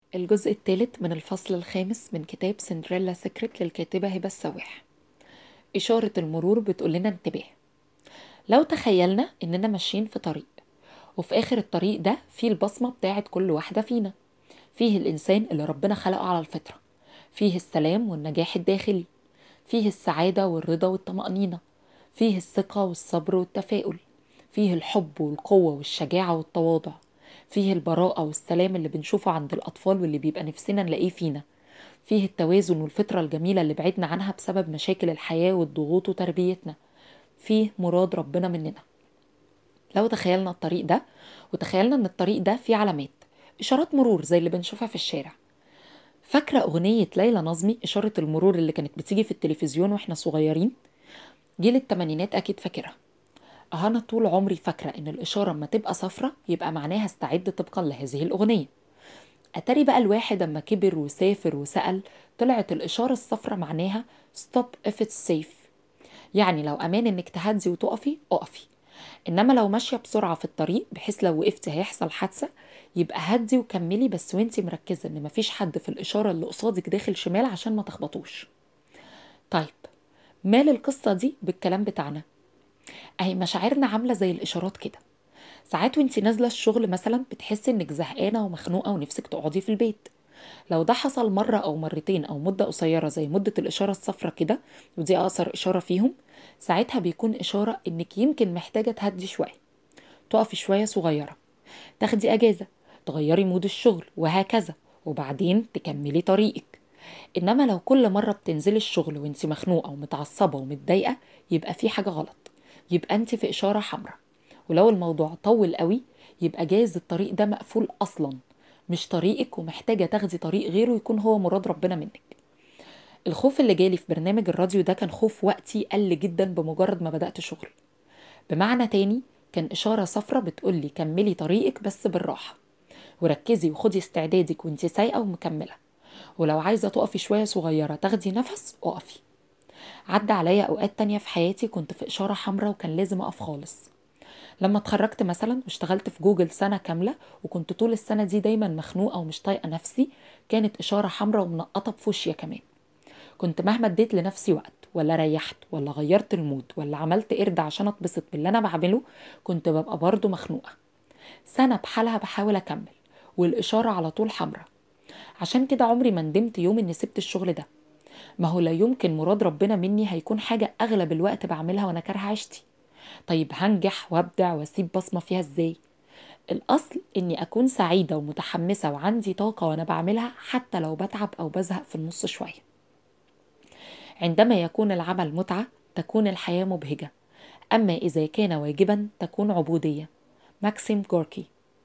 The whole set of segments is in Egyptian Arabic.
الجزء الثالث من الفصل الخامس من كتاب سندريلا سيكريت للكاتبة هبة السواح إشارة المرور بتقول لنا انتباه لو تخيلنا إننا ماشيين في طريق وفي آخر الطريق ده فيه البصمة بتاعت كل واحدة فينا فيه الإنسان اللي ربنا خلقه على الفطرة فيه السلام والنجاح الداخلي فيه السعادة والرضا والطمأنينة فيه الثقة والصبر والتفاؤل فيه الحب والقوة والشجاعة والتواضع فيه البراءة والسلام اللي بنشوفه عند الأطفال واللي بيبقى نفسنا نلاقيه فينا فيه التوازن والفطرة الجميلة اللي بعدنا عنها بسبب مشاكل الحياة والضغوط وتربيتنا فيه مراد ربنا مننا لو تخيلنا الطريق ده وتخيلنا ان الطريق ده فيه علامات إشارات مرور زي اللي بنشوفها في الشارع فاكرة أغنية ليلى نظمي إشارة المرور اللي كانت بتيجي في التلفزيون وإحنا صغيرين جيل التمانينات أكيد فاكرها أنا طول عمري فاكرة إن الإشارة أما تبقى صفرة يبقى معناها استعد طبقا لهذه الأغنية أتاري بقى الواحد أما كبر وسافر وسأل طلعت الإشارة الصفرة معناها stop if it's safe يعني لو أمان إنك تهدي وتقفي أقفي إنما لو ماشية بسرعة في الطريق بحيث لو وقفتي هيحصل حادثة يبقى هدي وكملي بس وانتي مركزة إن مفيش حد في الإشارة اللي قصادك داخل شمال عشان ما تخبطوش طيب مال القصة دي بالكلام بتاعنا اهي مشاعرنا عامله زي الاشارات كده ساعات وانتي نازله الشغل مثلا بتحسي انك زهقانه ومخنوقه ونفسك تقعدي في البيت لو ده حصل مرة أو مرتين أو مدة قصيرة زي مدة الإشارة الصفرة كده ودي أقصر إشارة فيهم ساعتها بيكون إشارة إنك يمكن محتاجة تهدي شوية تقفي شوية صغيرة تاخدي أجازة تغيري مود الشغل وهكذا وبعدين تكملي طريقك إنما لو كل مرة بتنزلي الشغل وانتي مخنوقة ومتعصبة ومتضايقة يبقى في حاجة غلط يبقى انت في اشاره حمراء ولو الموضوع طول قوي يبقى جايز الطريق ده مقفول اصلا مش طريقك ومحتاجه تاخدي طريق غيره يكون هو مراد ربنا منك الخوف اللي جالي في برنامج الراديو ده كان خوف وقتي قل جدا بمجرد ما بدات شغل بمعنى تاني كان اشاره صفرة بتقولي كملي طريقك بس بالراحه وركزي وخدي استعدادك وانت سايقه ومكمله ولو عايزه تقفي شويه صغيره تاخدي نفس اقفي عدى عليا اوقات تانية في حياتي كنت في اشاره حمراء وكان لازم اقف خالص لما اتخرجت مثلا واشتغلت في جوجل سنه كامله وكنت طول السنه دي دايما مخنوقه ومش طايقه نفسي كانت اشاره حمراء ومنقطه بفوشيا كمان كنت مهما اديت لنفسي وقت ولا ريحت ولا غيرت المود ولا عملت قرد عشان اتبسط باللي انا بعمله كنت ببقى برضه مخنوقه سنه بحالها بحاول اكمل والاشاره على طول حمراء عشان كده عمري ما ندمت يوم اني سبت الشغل ده ما هو لا يمكن مراد ربنا مني هيكون حاجة أغلب الوقت بعملها وأنا كارهة عيشتي طيب هنجح وابدع واسيب بصمة فيها ازاي الأصل إني أكون سعيدة ومتحمسة وعندي طاقة وأنا بعملها حتى لو بتعب أو بزهق في النص شوية عندما يكون العمل متعة تكون الحياة مبهجة أما إذا كان واجبا تكون عبودية ماكسيم جوركي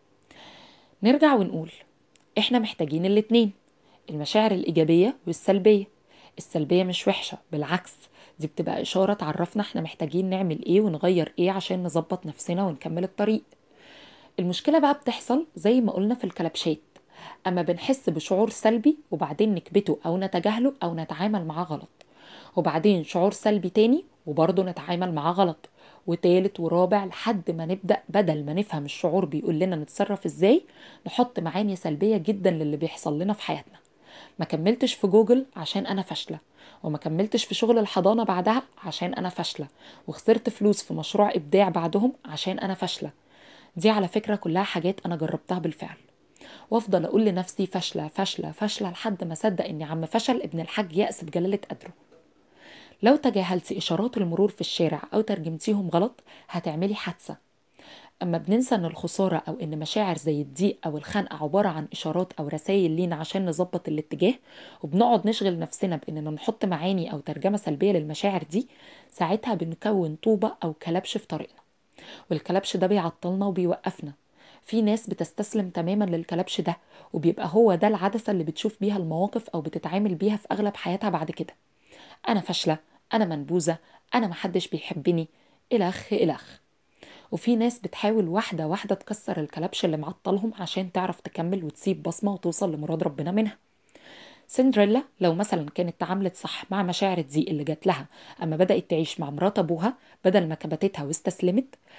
نرجع ونقول إحنا محتاجين الاتنين المشاعر الإيجابية والسلبية السلبية مش وحشة بالعكس دي بتبقى إشارة تعرفنا احنا محتاجين نعمل ايه ونغير ايه عشان نظبط نفسنا ونكمل الطريق المشكلة بقى بتحصل زي ما قلنا في الكلبشات أما بنحس بشعور سلبي وبعدين نكبته أو نتجاهله أو نتعامل معاه غلط وبعدين شعور سلبي تاني وبرضه نتعامل معاه غلط وتالت ورابع لحد ما نبدأ بدل ما نفهم الشعور بيقول لنا نتصرف ازاي نحط معاني سلبية جدا للي بيحصل لنا في حياتنا ما كملتش في جوجل عشان انا فاشله وما كملتش في شغل الحضانه بعدها عشان انا فاشله وخسرت فلوس في مشروع ابداع بعدهم عشان انا فاشله دي على فكره كلها حاجات انا جربتها بالفعل وافضل اقول لنفسي فاشله فاشله فاشله لحد ما اصدق اني عم فشل ابن الحاج يأس بجلاله قدره لو تجاهلتي اشارات المرور في الشارع او ترجمتيهم غلط هتعملي حادثه اما بننسى ان الخساره او ان مشاعر زي الضيق او الخنقه عباره عن اشارات او رسائل لينا عشان نظبط الاتجاه وبنقعد نشغل نفسنا باننا نحط معاني او ترجمه سلبيه للمشاعر دي ساعتها بنكون طوبه او كلبش في طريقنا والكلبش ده بيعطلنا وبيوقفنا في ناس بتستسلم تماما للكلبش ده وبيبقى هو ده العدسه اللي بتشوف بيها المواقف او بتتعامل بيها في اغلب حياتها بعد كده انا فاشله انا منبوذه انا محدش بيحبني الخ الخ وفي ناس بتحاول واحدة واحدة تكسر الكلبش اللي معطلهم عشان تعرف تكمل وتسيب بصمة وتوصل لمراد ربنا منها سندريلا لو مثلا كانت تعاملت صح مع مشاعر الضيق اللي جات لها اما بدأت تعيش مع مرات ابوها بدل ما كبتتها واستسلمت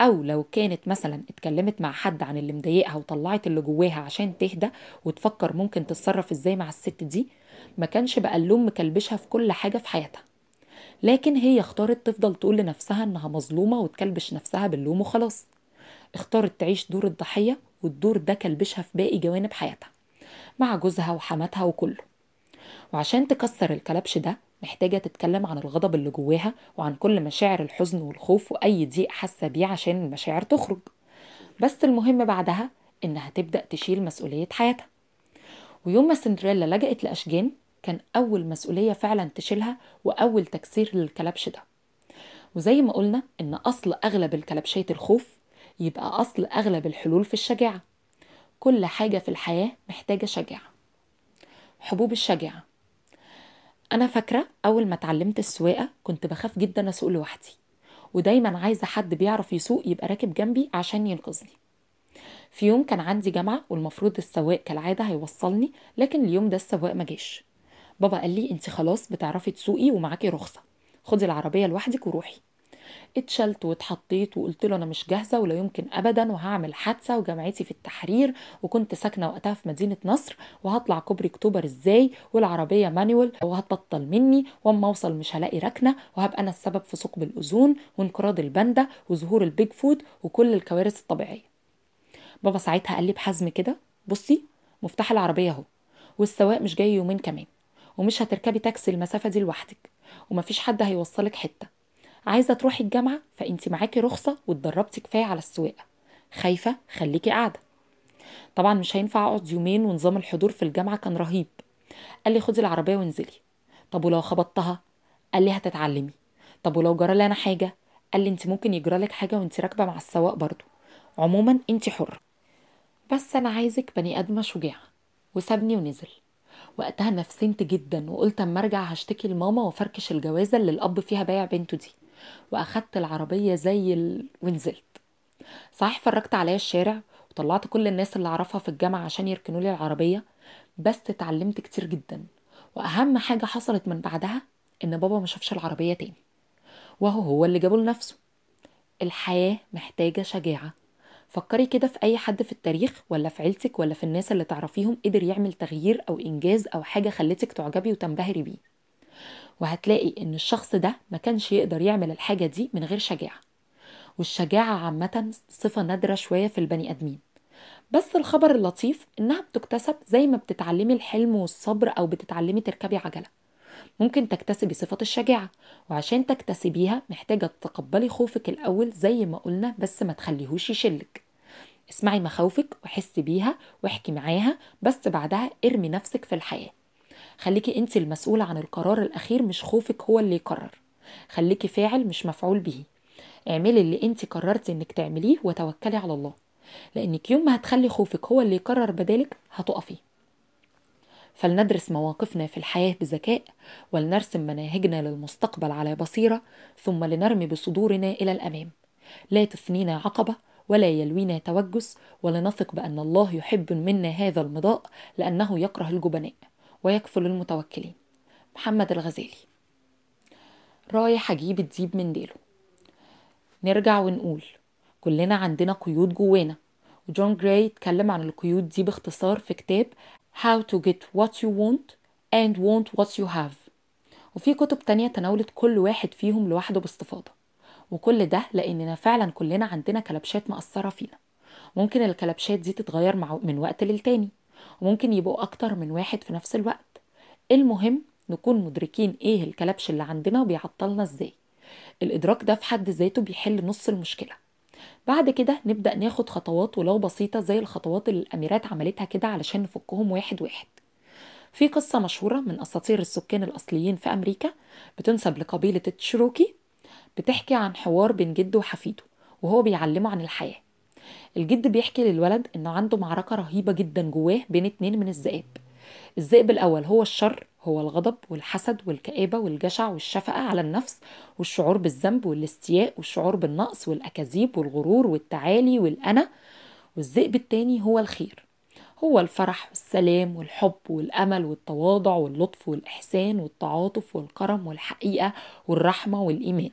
او لو كانت مثلا اتكلمت مع حد عن اللي مضايقها وطلعت اللي جواها عشان تهدى وتفكر ممكن تتصرف ازاي مع الست دي ما كانش بقى اللوم مكلبشها في كل حاجة في حياتها لكن هي اختارت تفضل تقول لنفسها انها مظلومة وتكلبش نفسها باللوم وخلاص اختارت تعيش دور الضحية والدور ده كلبشها في باقي جوانب حياتها مع جوزها وحماتها وكله وعشان تكسر الكلبش ده محتاجة تتكلم عن الغضب اللي جواها وعن كل مشاعر الحزن والخوف وأي ضيق حاسة بيه عشان المشاعر تخرج بس المهم بعدها إنها تبدأ تشيل مسؤولية حياتها ويوم ما سندريلا لجأت لأشجان كان أول مسؤولية فعلا تشيلها وأول تكسير للكلبش ده وزي ما قلنا إن أصل أغلب الكلبشات الخوف يبقى أصل أغلب الحلول في الشجاعة كل حاجة في الحياة محتاجة شجاعة حبوب الشجاعة أنا فاكرة أول ما اتعلمت السواقة كنت بخاف جدا أسوق لوحدي ودايما عايزة حد بيعرف يسوق يبقى راكب جنبي عشان ينقذني في يوم كان عندي جامعة والمفروض السواق كالعادة هيوصلني لكن اليوم ده السواق ما جاش بابا قال لي انت خلاص بتعرفي تسوقي ومعاكي رخصة خدي العربية لوحدك وروحي اتشلت واتحطيت وقلت له انا مش جاهزه ولا يمكن ابدا وهعمل حادثه وجامعتي في التحرير وكنت ساكنه وقتها في مدينه نصر وهطلع كوبري اكتوبر ازاي والعربيه مانيوال وهتبطل مني واما اوصل مش هلاقي ركنه وهبقى انا السبب في ثقب الاوزون وانقراض الباندا وظهور البيج فود وكل الكوارث الطبيعيه بابا ساعتها قال لي بحزم كده بصي مفتاح العربيه اهو والسواق مش جاي يومين كمان ومش هتركبي تاكسي المسافه دي لوحدك ومفيش حد هيوصلك حته عايزه تروحي الجامعه فانت معاكي رخصه واتدربتي كفايه على السواقه خايفه خليكي قاعده طبعا مش هينفع اقعد يومين ونظام الحضور في الجامعه كان رهيب قال لي خدي العربيه وانزلي طب ولو خبطتها قال لي هتتعلمي طب ولو جرى لي انا حاجه قال لي انت ممكن يجرى لك حاجه وانت راكبه مع السواق برضو عموما انت حره بس انا عايزك بني ادمه شجاعه وسابني ونزل وقتها نفسنت جدا وقلت اما ارجع هشتكي لماما وفركش الجوازه اللي الاب فيها بايع بنته دي واخدت العربيه زي ال... ونزلت صحيح فرجت عليا الشارع وطلعت كل الناس اللي اعرفها في الجامعه عشان يركنوا لي العربيه بس اتعلمت كتير جدا واهم حاجه حصلت من بعدها ان بابا ما شافش العربيه تاني وهو هو اللي جابه لنفسه الحياه محتاجه شجاعه فكري كده في اي حد في التاريخ ولا في عيلتك ولا في الناس اللي تعرفيهم قدر يعمل تغيير او انجاز او حاجه خلتك تعجبي وتنبهري بيه وهتلاقي ان الشخص ده ما كانش يقدر يعمل الحاجه دي من غير شجاعه والشجاعه عامه صفه نادره شويه في البني ادمين بس الخبر اللطيف انها بتكتسب زي ما بتتعلمي الحلم والصبر او بتتعلمي تركبي عجله ممكن تكتسبي صفة الشجاعة وعشان تكتسبيها محتاجة تتقبلي خوفك الأول زي ما قلنا بس ما تخليهوش يشلك اسمعي مخاوفك وحسي بيها واحكي معاها بس بعدها ارمي نفسك في الحياة خليكي انت المسؤولة عن القرار الأخير مش خوفك هو اللي يقرر خليكي فاعل مش مفعول به اعملي اللي انت قررتي انك تعمليه وتوكلي على الله لانك يوم ما هتخلي خوفك هو اللي يقرر بدالك هتقفي فلندرس مواقفنا في الحياة بذكاء ولنرسم مناهجنا للمستقبل على بصيرة ثم لنرمي بصدورنا إلى الأمام لا تثنينا عقبة ولا يلوينا توجس ولنثق بأن الله يحب منا هذا المضاء لأنه يكره الجبناء ويكفل المتوكلين محمد الغزالي رايح أجيب الديب من ديله نرجع ونقول كلنا عندنا قيود جوانا وجون جراي اتكلم عن القيود دي باختصار في كتاب How to get what you want and want what you have وفي كتب تانية تناولت كل واحد فيهم لوحده باستفاضة وكل ده لأننا فعلا كلنا عندنا كلبشات مأثرة فينا ممكن الكلبشات دي تتغير مع من وقت للتاني وممكن يبقوا أكتر من واحد في نفس الوقت المهم نكون مدركين ايه الكلبش اللي عندنا وبيعطلنا ازاي الإدراك ده في حد ذاته بيحل نص المشكلة بعد كده نبدأ ناخد خطوات ولو بسيطة زي الخطوات اللي الأميرات عملتها كده علشان نفكهم واحد واحد في قصة مشهورة من أساطير السكان الأصليين في أمريكا بتنسب لقبيلة التشروكي بتحكي عن حوار بين جده وحفيده وهو بيعلمه عن الحياة الجد بيحكي للولد إنه عنده معركة رهيبة جدا جواه بين اتنين من الذئاب الذئب الأول هو الشر هو الغضب والحسد والكآبة والجشع والشفقة على النفس والشعور بالذنب والاستياء والشعور بالنقص والأكاذيب والغرور والتعالي والأنا والذئب التاني هو الخير هو الفرح والسلام والحب والأمل والتواضع واللطف والإحسان والتعاطف والكرم والحقيقة والرحمة والإيمان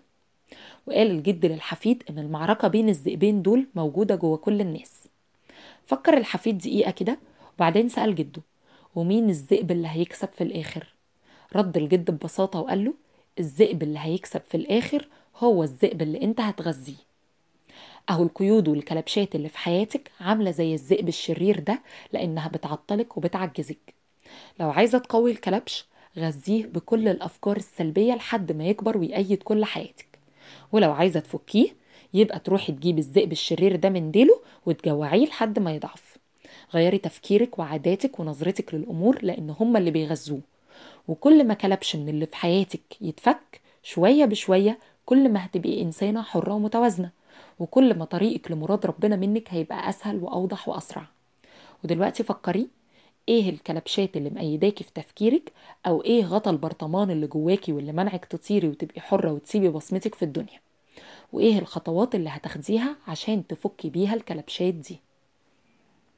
وقال الجد للحفيد إن المعركة بين الذئبين دول موجودة جوه كل الناس فكر الحفيد دقيقة كده وبعدين سأل جده ومين الذئب اللي هيكسب في الآخر رد الجد ببساطة وقال له الذئب اللي هيكسب في الآخر هو الذئب اللي انت هتغذيه أهو القيود والكلبشات اللي في حياتك عاملة زي الذئب الشرير ده لأنها بتعطلك وبتعجزك لو عايزة تقوي الكلبش غذيه بكل الأفكار السلبية لحد ما يكبر ويأيد كل حياتك ولو عايزة تفكيه يبقى تروحي تجيبي الذئب الشرير ده من ديله وتجوعيه لحد ما يضعف غيري تفكيرك وعاداتك ونظرتك للأمور لأن هما اللي بيغذوه وكل ما كلبش من اللي في حياتك يتفك شوية بشوية كل ما هتبقي إنسانة حرة ومتوازنة وكل ما طريقك لمراد ربنا منك هيبقى أسهل وأوضح وأسرع ودلوقتي فكري ايه الكلبشات اللي مأيداكي في تفكيرك او ايه غطا البرطمان اللي جواكي واللي منعك تطيري وتبقي حرة وتسيبي بصمتك في الدنيا وايه الخطوات اللي هتاخديها عشان تفكي بيها الكلبشات دي